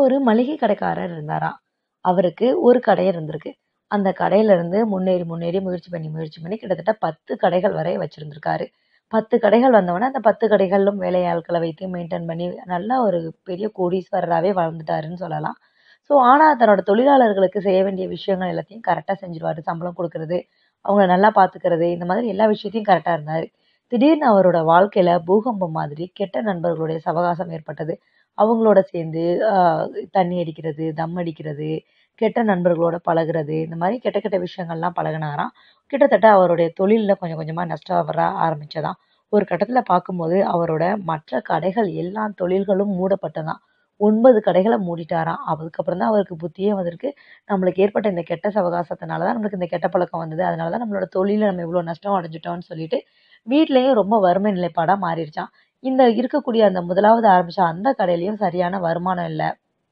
ஒரு மளிகை கடைக்காரர் இருந்தாராம் அவருக்கு ஒரு கடை இருந்திருக்கு அந்த கடையில இருந்து முன்னேறி முன்னேறி முயற்சி பண்ணி முயற்சி பண்ணி கிட்டத்தட்ட பத்து கடைகள் வரை வச்சிருந்திருக்காரு பத்து கடைகள் வந்தவொடனே அந்த பத்து கடைகளிலும் வேலையாட்களை வைத்து மெயின்டைன் பண்ணி நல்ல ஒரு பெரிய கோடீஸ்வரராகவே வாழ்ந்துட்டாருன்னு சொல்லலாம் ஸோ ஆனால் தன்னோட தொழிலாளர்களுக்கு செய்ய வேண்டிய விஷயங்கள் எல்லாத்தையும் கரெக்டாக செஞ்சுருவாரு சம்பளம் கொடுக்கறது அவங்கள நல்லா பார்த்துக்கிறது இந்த மாதிரி எல்லா விஷயத்தையும் கரெக்டாக இருந்தார் திடீர்னு அவரோட வாழ்க்கையில பூகம்பம் மாதிரி கெட்ட நண்பர்களுடைய சவகாசம் ஏற்பட்டது அவங்களோட சேர்ந்து ஆஹ், தண்ணி அடிக்கிறது தம் அடிக்கிறது கெட்ட நண்பர்களோட பழகுறது இந்த மாதிரி கெட்ட கெட்ட விஷயங்கள்லாம் பழகுனாராம் கிட்டத்தட்ட அவருடைய தொழிலில் கொஞ்சம் கொஞ்சமாக நஷ்டம் வர ஆரம்பிச்சதாம் ஒரு கட்டத்தில் பார்க்கும்போது அவரோட மற்ற கடைகள் எல்லா தொழில்களும் மூடப்பட்டதாம் ஒன்பது கடைகளை மூடிட்டாராம் அதுக்கப்புறம் தான் அவருக்கு புத்தியே வந்திருக்கு நம்மளுக்கு ஏற்பட்ட இந்த கெட்ட சவகாசத்தினால தான் நம்மளுக்கு இந்த கெட்ட பழக்கம் வந்தது அதனால தான் நம்மளோட தொழில நம்ம இவ்வளோ நஷ்டம் அடைஞ்சிட்டோம்னு சொல்லிட்டு வீட்லயும் ரொம்ப வறுமை நிலைப்பாடா மாறிடுச்சாம் இந்த இருக்கக்கூடிய அந்த முதலாவது ஆரம்பிச்ச அந்த கடையிலயும் சரியான வருமானம் இல்லை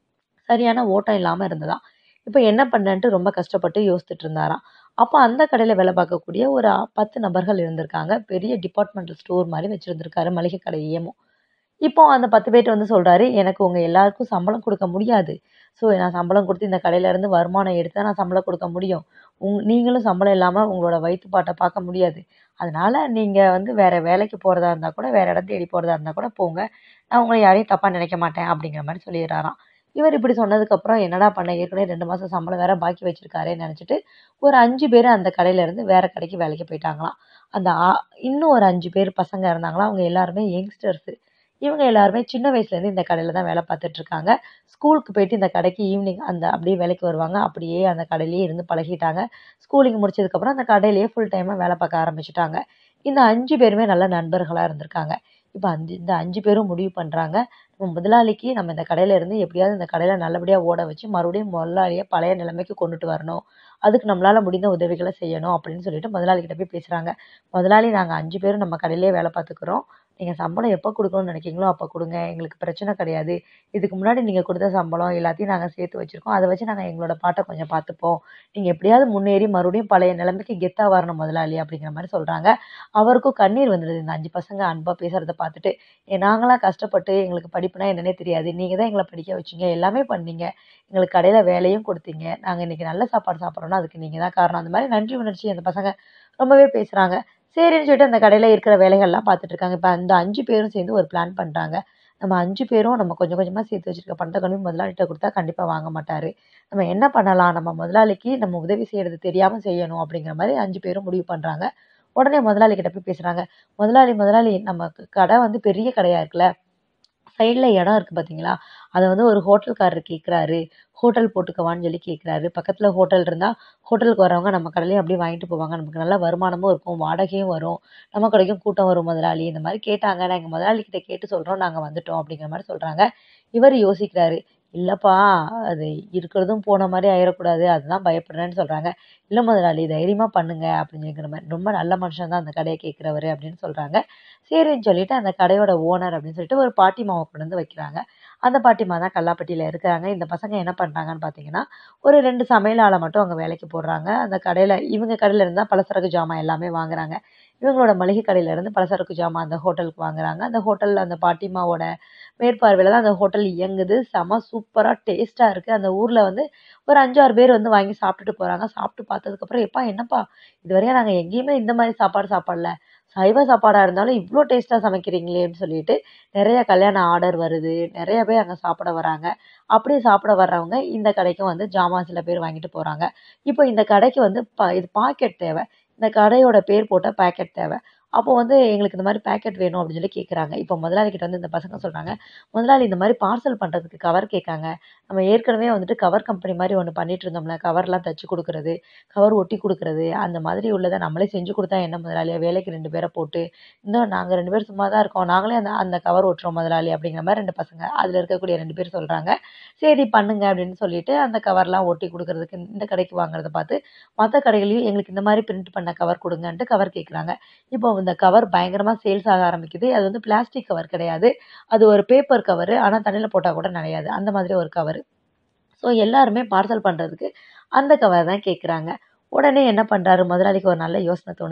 சரியான ஓட்டம் இல்லாம இருந்ததாம் இப்போ என்ன பண்ணன்ட்டு ரொம்ப கஷ்டப்பட்டு யோசிச்சுட்டு இருந்தாராம் அப்போ அந்த கடையில வேலை பார்க்கக்கூடிய ஒரு பத்து நபர்கள் இருந்திருக்காங்க பெரிய டிபார்ட்மெண்டல் ஸ்டோர் மாதிரி வச்சிருந்திருக்காரு மளிகை கடையேமும் இப்போ அந்த பத்து பேர்ட்ட வந்து சொல்றாரு எனக்கு உங்க எல்லாருக்கும் சம்பளம் கொடுக்க முடியாது ஸோ நான் சம்பளம் கொடுத்து இந்த கடையில இருந்து வருமானம் எடுத்தா நான் சம்பளம் கொடுக்க முடியும் உங் நீங்களும் சம்பளம் இல்லாம உங்களோட வயிற்றுப்பாட்டை பார்க்க முடியாது அதனால நீங்க வந்து வேற வேலைக்கு போறதா இருந்தா கூட வேற இடம் தேடி போறதா இருந்தா கூட போங்க நான் உங்களை யாரையும் தப்பா நினைக்க மாட்டேன் அப்படிங்கிற மாதிரி சொல்லிடுறாராம் இவர் இப்படி சொன்னதுக்கு அப்புறம் என்னடா பண்ண ஏற்கனவே ரெண்டு மாசம் சம்பளம் வேற பாக்கி வச்சிருக்காரேன்னு நினைச்சிட்டு ஒரு அஞ்சு பேர் அந்த கடையில இருந்து வேற கடைக்கு வேலைக்கு போயிட்டாங்களாம் அந்த ஆ- இன்னும் ஒரு அஞ்சு பேர் பசங்க இருந்தாங்களா அவங்க எல்லாருமே யங்ஸ்டர்ஸ் இவங்க எல்லாருமே சின்ன வயசுல இருந்து இந்த கடையில தான் வேலை பார்த்துட்டு இருக்காங்க ஸ்கூலுக்கு போயிட்டு இந்த கடைக்கு ஈவினிங் அந்த அப்படியே வேலைக்கு வருவாங்க அப்படியே அந்த கடையிலேயே இருந்து பழகிட்டாங்க ஸ்கூலிங் முடிச்சதுக்கப்புறம் அந்த கடையிலேயே ஃபுல் டைமாக வேலை பார்க்க ஆரம்பிச்சிட்டாங்க இந்த அஞ்சு பேருமே நல்ல நண்பர்களாக இருந்திருக்காங்க இப்போ அஞ்சு இந்த அஞ்சு பேரும் முடிவு பண்ணுறாங்க நம்ம முதலாளிக்கு நம்ம இந்த கடையில இருந்து எப்படியாவது இந்த கடையில நல்லபடியாக ஓட வச்சு மறுபடியும் முதலாளியை பழைய நிலைமைக்கு கொண்டுட்டு வரணும் அதுக்கு நம்மளால முடிந்த உதவிகளை செய்யணும் அப்படின்னு சொல்லிட்டு முதலாளி கிட்ட போய் பேசுறாங்க முதலாளி நாங்கள் அஞ்சு பேரும் நம்ம கடையிலேயே வேலை பார்த்துக்கிறோம் நீங்கள் சம்பளம் எப்போ கொடுக்கணும்னு நினைக்கிறீங்களோ அப்போ கொடுங்க எங்களுக்கு பிரச்சனை கிடையாது இதுக்கு முன்னாடி நீங்கள் கொடுத்த சம்பளம் எல்லாத்தையும் நாங்கள் சேர்த்து வச்சிருக்கோம் அதை வச்சு நாங்கள் எங்களோட பாட்டை கொஞ்சம் பார்த்துப்போம் நீங்கள் எப்படியாவது முன்னேறி மறுபடியும் பழைய நிலைமைக்கு கெத்தா வரணும் முதலாளி அப்படிங்கிற மாதிரி சொல்கிறாங்க அவருக்கும் கண்ணீர் வந்துடுது இந்த அஞ்சு பசங்க அன்பாக பேசுகிறத பார்த்துட்டு ஏ நாங்களாம் கஷ்டப்பட்டு எங்களுக்கு படிப்புனா என்னன்னே தெரியாது நீங்கள் தான் எங்களை படிக்க வச்சீங்க எல்லாமே பண்ணீங்க எங்களுக்கு கடையில் வேலையும் கொடுத்தீங்க நாங்கள் இன்னைக்கு நல்ல சாப்பாடு சாப்பிட்றோன்னா அதுக்கு நீங்கள் தான் காரணம் அந்த மாதிரி நன்றி உணர்ச்சி அந்த பசங்க ரொம்பவே பேசுகிறாங்க சரின்னு சொல்லிட்டு அந்த கடையில் இருக்கிற வேலைகள்லாம் பார்த்துட்டு இருக்காங்க இப்போ அந்த அஞ்சு பேரும் சேர்ந்து ஒரு பிளான் பண்ணுறாங்க நம்ம அஞ்சு பேரும் நம்ம கொஞ்சம் கொஞ்சமாக சேர்த்து வச்சிருக்க பணத்தை கொண்டு போய் முதலாளிகிட்ட கொடுத்தா கண்டிப்பாக வாங்க மாட்டார் நம்ம என்ன பண்ணலாம் நம்ம முதலாளிக்கு நம்ம உதவி செய்யறது தெரியாமல் செய்யணும் அப்படிங்கிற மாதிரி அஞ்சு பேரும் முடிவு பண்ணுறாங்க உடனே முதலாளி கிட்ட போய் பேசுகிறாங்க முதலாளி முதலாளி நம்ம கடை வந்து பெரிய கடையாக இருக்குல்ல சைடில் இடம் இருக்குது பார்த்தீங்களா அதை வந்து ஒரு ஹோட்டல்காரர் கேட்குறாரு ஹோட்டல் போட்டுக்கவான்னு சொல்லி கேட்குறாரு பக்கத்தில் ஹோட்டல் இருந்தால் ஹோட்டலுக்கு வரவங்க நம்ம கடையிலேயே அப்படியே வாங்கிட்டு போவாங்க நமக்கு நல்ல வருமானமும் இருக்கும் வாடகையும் வரும் நம்ம கடைக்கும் கூட்டம் வரும் முதலாளி இந்த மாதிரி கேட்டாங்க நாங்கள் முதலாளி கிட்ட கேட்டு சொல்கிறோம் நாங்கள் வந்துட்டோம் அப்படிங்கிற மாதிரி சொல்கிறாங்க இவர் யோசிக்கிறாரு இல்லைப்பா அது இருக்கிறதும் போன மாதிரி ஆயிடக்கூடாது அதுதான் பயப்படுறேன்னு சொல்கிறாங்க இல்லை முதலாளி தைரியமாக பண்ணுங்க அப்படிங்கிற மாதிரி ரொம்ப நல்ல மனுஷன் தான் அந்த கடையை கேட்குறவர் அப்படின்னு சொல்கிறாங்க சரின்னு சொல்லிட்டு அந்த கடையோட ஓனர் அப்படின்னு சொல்லிட்டு ஒரு பாட்டிமாவை கொண்டு வந்து வைக்கிறாங்க அந்த பாட்டிமா தான் கல்லாப்பட்டியில் இருக்கிறாங்க இந்த பசங்க என்ன பண்ணுறாங்கன்னு பார்த்தீங்கன்னா ஒரு ரெண்டு சமையல் ஆளை மட்டும் அங்கே வேலைக்கு போடுறாங்க அந்த கடையில் இவங்க கடையில் இருந்தால் பலசரக்கு ஜாமான் எல்லாமே வாங்குறாங்க இவங்களோட மளிகை கடையில இருந்து பலசரக்கு ஜாமான் அந்த ஹோட்டலுக்கு வாங்குறாங்க அந்த ஹோட்டலில் அந்த பாட்டிமாவோட மேற்பார்வையில் தான் அந்த ஹோட்டல் இயங்குது செம சூப்பராக டேஸ்ட்டாக இருக்குது அந்த ஊரில் வந்து ஒரு அஞ்சாறு பேர் வந்து வாங்கி சாப்பிட்டுட்டு போகிறாங்க சாப்பிட்டு பார்த்ததுக்கப்புறம் எப்பா என்னப்பா இதுவரையும் நாங்கள் எங்கேயுமே இந்த மாதிரி சாப்பாடு சாப்பிடல சைவ சாப்பாடாக இருந்தாலும் இவ்வளோ டேஸ்ட்டாக சமைக்கிறீங்களேன்னு சொல்லிட்டு நிறைய கல்யாண ஆர்டர் வருது நிறைய பேர் அங்கே சாப்பிட வராங்க அப்படியே சாப்பிட வர்றவங்க இந்த கடைக்கும் வந்து ஜாமான் சில பேர் வாங்கிட்டு போகிறாங்க இப்போ இந்த கடைக்கு வந்து ப இது பாக்கெட் தேவை இந்த கடையோட பேர் போட்ட பாக்கெட் தேவை அப்போ வந்து எங்களுக்கு இந்த மாதிரி பேக்கெட் வேணும் அப்படின்னு சொல்லி கேட்குறாங்க இப்போ முதலாளி கிட்ட வந்து இந்த பசங்க சொல்கிறாங்க முதலாளி இந்த மாதிரி பார்சல் பண்ணுறதுக்கு கவர் கேட்காங்க நம்ம ஏற்கனவே வந்துட்டு கவர் கம்பெனி மாதிரி ஒன்று பண்ணிட்டு இருந்தோம்ல கவர்லாம் தச்சு கொடுக்குறது கவர் ஒட்டி கொடுக்குறது அந்த மாதிரி உள்ளதை நம்மளே செஞ்சு கொடுத்தா என்ன முதலாளியா வேலைக்கு ரெண்டு பேரை போட்டு இன்னும் நாங்கள் ரெண்டு பேரும் சும்மா தான் இருக்கோம் நாங்களே அந்த அந்த கவர் ஒட்டுறோம் முதலாளி அப்படிங்கிற மாதிரி ரெண்டு பசங்க அதில் இருக்கக்கூடிய ரெண்டு பேர் சொல்கிறாங்க சரி பண்ணுங்க அப்படின்னு சொல்லிட்டு அந்த கவர்லாம் ஒட்டி கொடுக்கறதுக்கு இந்த கடைக்கு வாங்குறத பார்த்து மற்ற கடைகளையும் எங்களுக்கு இந்த மாதிரி பிரிண்ட் பண்ண கவர் கொடுங்கன்ட்டு கவர் கேட்குறாங்க இப்போ இந்த கவர் பயங்கரமாக சேல்ஸ் ஆக ஆரம்பிக்குது அது வந்து பிளாஸ்டிக் கவர் கிடையாது அது ஒரு பேப்பர் கவர் ஆனால் தண்ணியில் போட்டால் கூட நனையாது அந்த மாதிரி ஒரு கவர் ஸோ எல்லாருமே பார்சல் பண்ணுறதுக்கு அந்த கவர் தான் கேட்குறாங்க உடனே என்ன பண்ணுறாரு முதலாளிக்கு ஒரு நல்ல யோசனை தோணுது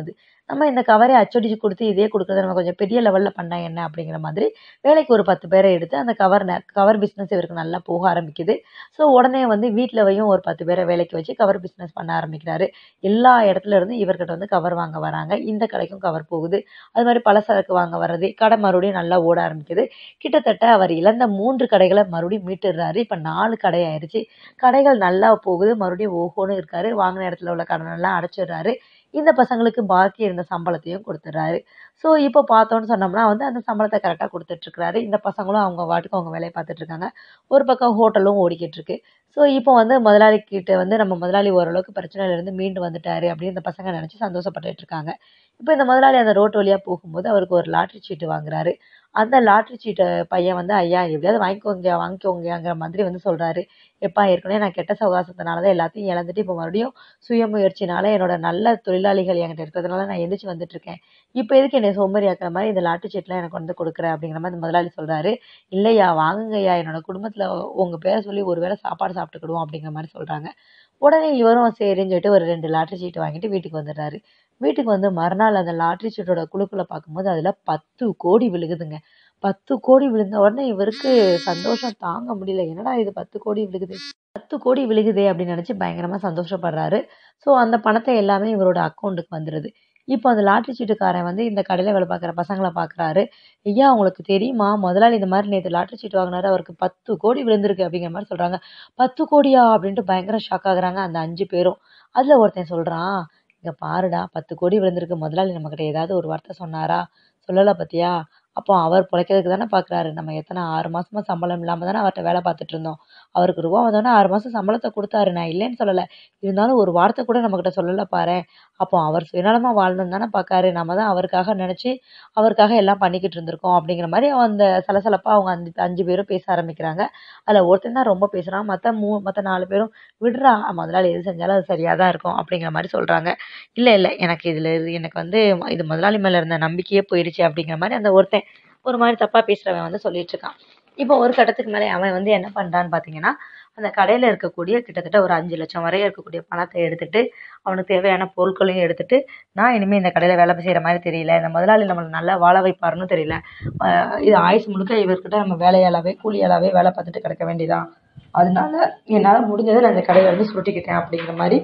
நம்ம இந்த கவரை அச்சடிச்சு கொடுத்து இதே கொடுக்குறத நம்ம கொஞ்சம் பெரிய லெவலில் பண்ணால் என்ன அப்படிங்கிற மாதிரி வேலைக்கு ஒரு பத்து பேரை எடுத்து அந்த கவர் கவர் பிஸ்னஸ் இவருக்கு நல்லா போக ஆரம்பிக்குது ஸோ உடனே வந்து வீட்டிலவையும் ஒரு பத்து பேரை வேலைக்கு வச்சு கவர் பிஸ்னஸ் பண்ண ஆரம்பிக்கிறாரு எல்லா இடத்துல இருந்து இவர்கிட்ட வந்து கவர் வாங்க வராங்க இந்த கடைக்கும் கவர் போகுது அது மாதிரி பலசரக்கு வாங்க வர்றது கடை மறுபடியும் நல்லா ஓட ஆரம்பிக்குது கிட்டத்தட்ட அவர் இழந்த மூன்று கடைகளை மறுபடியும் மீட்டுடுறாரு இப்போ நாலு கடை ஆயிடுச்சு கடைகள் நல்லா போகுது மறுபடியும் ஓஹோன்னு இருக்காரு வாங்கின இடத்துல உள்ள கடனெல்லாம் அடைச்சிடுறாரு இந்த பசங்களுக்கு பாக்கி இருந்த சம்பளத்தையும் கொடுத்துட்றாரு ஸோ இப்போ பார்த்தோன்னு சொன்னோம்னா வந்து அந்த சம்பளத்தை கரெக்டாக கொடுத்துட்ருக்காரு இந்த பசங்களும் அவங்க வாட்டுக்கு அவங்க வேலையை பார்த்துட்டு இருக்காங்க ஒரு பக்கம் ஹோட்டலும் ஓடிக்கிட்டு இருக்கு ஸோ இப்போ வந்து முதலாளி கிட்ட வந்து நம்ம முதலாளி ஓரளவுக்கு பிரச்சனையிலேருந்து மீண்டு வந்துட்டாரு அப்படின்னு இந்த பசங்க நினச்சி சந்தோஷப்பட்டுட்டு இருக்காங்க இப்போ இந்த முதலாளி அந்த ரோட்டு வழியாக போகும்போது அவருக்கு ஒரு லாட்ரி சீட்டு வாங்குறாரு அந்த லாட்ரி சீட்டை பையன் வந்து ஐயா எப்படியாவது வாங்கிக்கோங்க வாங்கிக்கோங்கங்கிற மாதிரி வந்து சொல்கிறாரு எப்பா ஏற்கனவே நான் கெட்ட சவகாசத்தினால தான் எல்லாத்தையும் இழந்துட்டு இப்போ மறுபடியும் சுயமுயற்சினால என்னோட நல்ல தொழிலாளிகள் என்கிட்ட இருக்கிறதுனால நான் எந்திரிச்சு வந்துட்டுருக்கேன் இப்போ எதுக்கு என்னை சோம்பேறி ஆக்குற மாதிரி இந்த லாட்ரி சீட்லாம் எனக்கு வந்து கொடுக்குற அப்படிங்கிற மாதிரி இந்த முதலாளி சொல்கிறாரு இல்லையா வாங்குங்கய்யா என்னோட குடும்பத்தில் உங்கள் பேரை சொல்லி ஒரு வேளை சாப்பாடு சாப்பிட்டுக்கிடுவோம் அப்படிங்கிற மாதிரி சொல்கிறாங்க உடனே இவரும் சரின்னு சொல்லிட்டு ஒரு ரெண்டு லாட்ரி சீட்டு வாங்கிட்டு வீட்டுக்கு வந்துடுறாரு வீட்டுக்கு வந்து மறுநாள் அந்த லாட்ரி சீட்டோட குழுக்களை பார்க்கும்போது அதில் பத்து கோடி விழுகுதுங்க பத்து கோடி விழுந்த உடனே இவருக்கு சந்தோஷம் தாங்க முடியல என்னடா இது பத்து கோடி விழுகுது பத்து கோடி விழுகுதே அப்படின்னு நினச்சி பயங்கரமாக சந்தோஷப்படுறாரு ஸோ அந்த பணத்தை எல்லாமே இவரோட அக்கௌண்ட்டுக்கு வந்துடுது இப்போ அந்த லாட்ரி சீட்டுக்காரன் வந்து இந்த கடையில் வேலை பார்க்குற பசங்களை பார்க்குறாரு ஐயா உங்களுக்கு தெரியுமா முதலாளி இந்த மாதிரி நேற்று லாட்ரி சீட்டு வாங்கினாரு அவருக்கு பத்து கோடி விழுந்திருக்கு அப்படிங்கிற மாதிரி சொல்கிறாங்க பத்து கோடியா அப்படின்ட்டு பயங்கர ஷாக் ஆகுறாங்க அந்த அஞ்சு பேரும் அதில் ஒருத்தன் சொல்கிறான் இங்கே பாருடா பத்து கோடி விழுந்திருக்கு முதலாளி நம்மக்கிட்ட ஏதாவது ஒரு வார்த்தை சொன்னாரா சொல்லலை பார்த்தியா அப்போ அவர் பிழைக்கிறதுக்கு தானே பார்க்குறாரு நம்ம எத்தனை ஆறு மாதமா சம்பளம் இல்லாமல் தானே அவர்கிட்ட வேலை பார்த்துட்டு இருந்தோம் அவருக்கு ரூபா வந்தோடனே ஆறு மாதம் சம்பளத்தை கொடுத்தாரு நான் இல்லைன்னு சொல்லலை இருந்தாலும் ஒரு வார்த்தை கூட நம்மக்கிட்ட சொல்லலை பாரேன் அப்போ அவர் சுயநலமாக வாழணும்னு தானே பார்க்காரு நம்ம தான் அவருக்காக நினச்சி அவருக்காக எல்லாம் பண்ணிக்கிட்டு இருந்திருக்கோம் அப்படிங்கிற மாதிரி அந்த சலசலப்பாக அவங்க அஞ்சு அஞ்சு பேரும் பேச ஆரம்பிக்கிறாங்க அதில் ஒருத்தன் தான் ரொம்ப பேசுகிறான் மற்ற மூ மற்ற நாலு பேரும் விடுறா முதலாளி எது செஞ்சாலும் அது சரியாக தான் இருக்கும் அப்படிங்கிற மாதிரி சொல்கிறாங்க இல்லை இல்லை எனக்கு இதில் இது எனக்கு வந்து இது முதலாளி மேலே இருந்த நம்பிக்கையே போயிடுச்சு அப்படிங்கிற மாதிரி அந்த ஒருத்தன் ஒரு மாதிரி தப்பாக பேசுகிறவன் வந்து சொல்லிட்டு இருக்கான் இப்போ ஒரு கட்டத்துக்கு மேலே அவன் வந்து என்ன பண்ணுறான்னு பார்த்தீங்கன்னா அந்த கடையில் இருக்கக்கூடிய கிட்டத்தட்ட ஒரு அஞ்சு லட்சம் வரை இருக்கக்கூடிய பணத்தை எடுத்துட்டு அவனுக்கு தேவையான பொருட்களையும் எடுத்துட்டு நான் இனிமேல் இந்த கடையில் வேலை செய்கிற மாதிரி தெரியல இந்த முதலாளி நம்மளை நல்லா வாழ வைப்பாருன்னு தெரியல ஆஹ் இது ஆயுசு முழுக்க இவர்கிட்ட நம்ம வேலையாளாவே கூலியாளாவே வேலை பார்த்துட்டு கிடக்க வேண்டியதான் அதனால என்னால் முடிஞ்சதை நான் இந்த கடையை வந்து சுருட்டிக்கிட்டேன் அப்படிங்கிற மாதிரி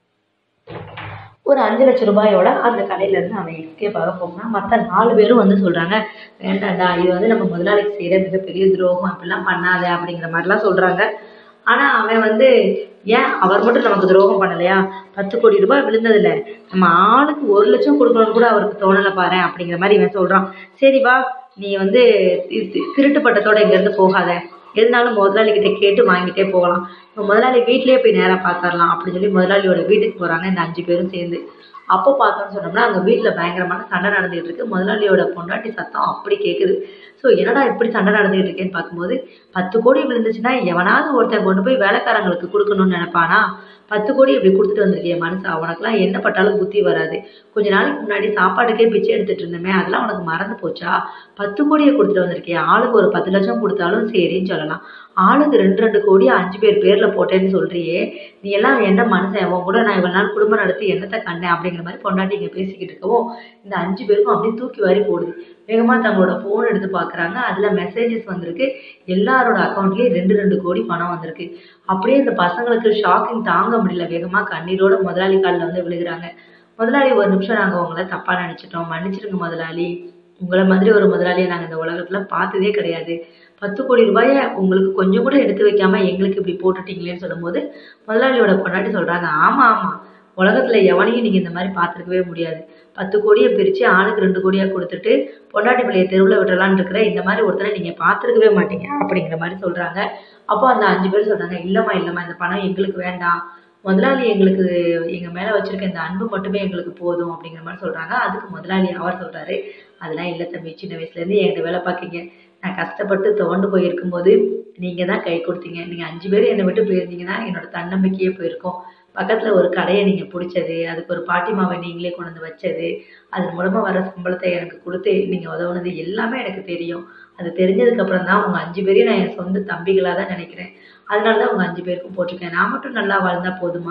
ஒரு அஞ்சு லட்ச ரூபாயோட அந்த கடையிலேருந்து அவன் எஸ்கேப் ஆக போகிறான் மற்ற நாலு பேரும் வந்து சொல்கிறாங்க வேண்டாம்டா இது வந்து நம்ம முதலாளிக்கு செய்கிற மிகப்பெரிய துரோகம் அப்படிலாம் பண்ணாத அப்படிங்கிற மாதிரிலாம் சொல்கிறாங்க ஆனால் அவன் வந்து ஏன் அவர் மட்டும் நமக்கு துரோகம் பண்ணலையா பத்து கோடி ரூபாய் விழுந்ததில்ல நம்ம ஆளுக்கு ஒரு லட்சம் கொடுக்கணும்னு கூட அவருக்கு தோணலை பாரு அப்படிங்கிற மாதிரி இவன் சொல்கிறான் சரி வா நீ வந்து தி- தி- திருட்டு பட்டத்தோட இங்கேருந்து போகாத எதுனாலும் முதலாளிகிட்ட கேட்டு வாங்கிட்டே போகலாம் இப்போ முதலாளி வீட்லயே போய் நேராக பார்த்துடலாம் அப்படின்னு சொல்லி முதலாளியோட வீட்டுக்கு போகிறாங்க இந்த அஞ்சு பேரும் சேர்ந்து அப்போ பார்த்தோம்னு சொன்னோம்னா அங்கே வீட்டில் பயங்கரமான சண்டை நடந்துகிட்டு இருக்கு முதலாளியோட பொண்டாட்டி சத்தம் அப்படி கேட்குது ஸோ என்னடா இப்படி சண்டை நடந்துகிட்டு இருக்கேன்னு பார்க்கும்போது பத்து கோடி விழுந்துச்சுன்னா எவனாவது ஒருத்தன் கொண்டு போய் வேலைக்காரங்களுக்கு கொடுக்கணும்னு நினைப்பானா பத்து கோடி இப்படி கொடுத்துட்டு வந்திருக்கிய மனுஷன் உனக்குலாம் என்ன பட்டாலும் புத்தி வராது கொஞ்ச நாளைக்கு முன்னாடி சாப்பாட்டுக்கே பிச்சை எடுத்துட்டு இருந்தோமே அதெல்லாம் உனக்கு மறந்து போச்சா பத்து கோடியை கொடுத்துட்டு வந்திருக்கிய ஆளுக்கு ஒரு பத்து லட்சம் கொடுத்தாலும் சரின்னு சொல்லலாம் ஆளுக்கு ரெண்டு ரெண்டு கோடி அஞ்சு பேர் பேர்ல போட்டேன்னு சொல்றியே நீ எல்லாம் என்ன மனுஷன் உன் கூட நான் இவ்வளவு நாள் குடும்பம் நடத்தி என்னத்தை கண்டேன் அப்படிங்கிற மாதிரி பொண்டாட்டி இங்க பேசிக்கிட்டு இருக்கவும் இந்த அஞ்சு பேருக்கும் அப்படியே தூக்கி வாரி போடுது வேகமா தங்களோட போன் எடுத்து பார்க்கறாங்க அதுல மெசேஜஸ் வந்திருக்கு எல்லாரோட அக்கௌண்ட்லயும் ரெண்டு ரெண்டு கோடி பணம் வந்திருக்கு அப்படியே இந்த பசங்களுக்கு ஷாக்கிங் தாங்க முடியல வேகமா கண்ணீரோட முதலாளி காலில் வந்து விழுகுறாங்க முதலாளி ஒரு நிமிஷம் நாங்க உங்களை தப்பா நினைச்சிட்டோம் மன்னிச்சிடுங்க முதலாளி உங்களை மாதிரி ஒரு முதலாளியை நாங்க இந்த உலகத்துல பார்த்ததே கிடையாது பத்து கோடி ரூபாயை உங்களுக்கு கொஞ்சம் கூட எடுத்து வைக்காம எங்களுக்கு இப்படி போட்டுட்டீங்களேன்னு சொல்லும்போது முதலாளியோட பொண்டாட்டி சொல்றாங்க ஆமா ஆமா உலகத்துல எவனையும் நீங்க இந்த மாதிரி பார்த்துருக்கவே முடியாது பத்து கோடியை பிரிச்சு ஆளுக்கு ரெண்டு கோடியா கொடுத்துட்டு பொண்டாட்டி பிள்ளைய தெருவில் விடலான்னு இருக்கிற இந்த மாதிரி ஒருத்தரை நீங்க பார்த்துருக்கவே மாட்டீங்க அப்படிங்கிற மாதிரி சொல்றாங்க அப்போ அந்த அஞ்சு பேர் சொல்றாங்க இல்லம்மா இல்லம்மா இந்த பணம் எங்களுக்கு வேண்டாம் முதலாளி எங்களுக்கு எங்க மேல வச்சிருக்க இந்த அன்பு மட்டுமே எங்களுக்கு போதும் அப்படிங்கிற மாதிரி சொல்றாங்க அதுக்கு முதலாளி அவர் சொல்றாரு அதெல்லாம் இல்லை தம்பி சின்ன வயசுல இருந்து என்கிட்ட வேலை பார்க்கீங்க நான் கஷ்டப்பட்டு துவண்டு போயிருக்கும் போது நீங்க தான் கை கொடுத்தீங்க நீங்க அஞ்சு பேர் என்னை விட்டு போயிருந்தீங்கன்னா என்னோட தன்னம்பிக்கையே போயிருக்கும் பக்கத்துல ஒரு கடையை நீங்க பிடிச்சது அதுக்கு ஒரு பாட்டி மாவை நீங்களே கொண்டு வந்து வச்சது அதன் மூலமா வர சம்பளத்தை எனக்கு கொடுத்து நீங்க உதவுனது எல்லாமே எனக்கு தெரியும் அது தெரிஞ்சதுக்கு அப்புறம் தான் உங்க அஞ்சு பேரையும் நான் என் சொந்த தம்பிகளா தான் நினைக்கிறேன் அதனால தான் உங்க அஞ்சு பேருக்கும் போட்டிருக்கேன் நான் மட்டும் நல்லா வாழ்ந்தா போதுமா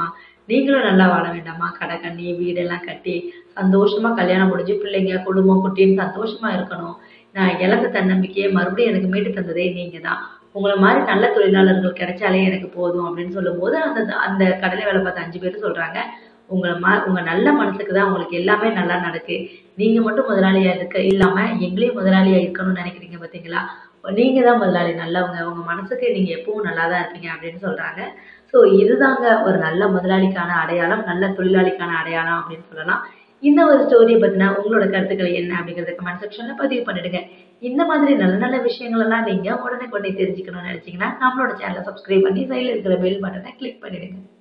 நீங்களும் நல்லா வாழ வேண்டாமா கடை கண்ணி வீடெல்லாம் கட்டி சந்தோஷமா கல்யாணம் முடிஞ்சு பிள்ளைங்க குடும்பம் குட்டின்னு சந்தோஷமா இருக்கணும் நான் இழந்த தன்னம்பிக்கையை மறுபடியும் எனக்கு மீட்டு தந்ததே நீங்க தான் உங்களை மாதிரி நல்ல தொழிலாளர்கள் கிடைச்சாலே எனக்கு போதும் அப்படின்னு சொல்லும்போது அந்த அந்த கடையில் வேலை பார்த்த அஞ்சு பேர் சொல்றாங்க உங்களை மா உங்க நல்ல மனசுக்கு தான் உங்களுக்கு எல்லாமே நல்லா நடக்கு நீங்க மட்டும் முதலாளியா இருக்க இல்லாம எங்களையும் முதலாளியா இருக்கணும்னு நினைக்கிறீங்க பாத்தீங்களா நீங்க தான் முதலாளி நல்லவங்க உங்க மனசுக்கு நீங்க எப்பவும் நல்லா தான் இருப்பீங்க அப்படின்னு சொல்றாங்க ஸோ இதுதாங்க ஒரு நல்ல முதலாளிக்கான அடையாளம் நல்ல தொழிலாளிக்கான அடையாளம் அப்படின்னு சொல்லலாம் இந்த ஒரு ஸ்டோரியை பத்தின உங்களோட கருத்துக்கள் என்ன அப்படிங்கறத கமெண்ட் செக்ஷன்ல பதிவு பண்ணிடுங்க இந்த மாதிரி நல்ல நல்ல விஷயங்கள் எல்லாம் நீங்க உடனே கொண்டே தெரிஞ்சுக்கணும்னு நினைச்சீங்கன்னா நம்மளோட சேனலை சப்ஸ்கிரைப் பண்ணி சைடில் இருக்கிற பெல் பட்டனை கிளிக் பண்ணிடுங்க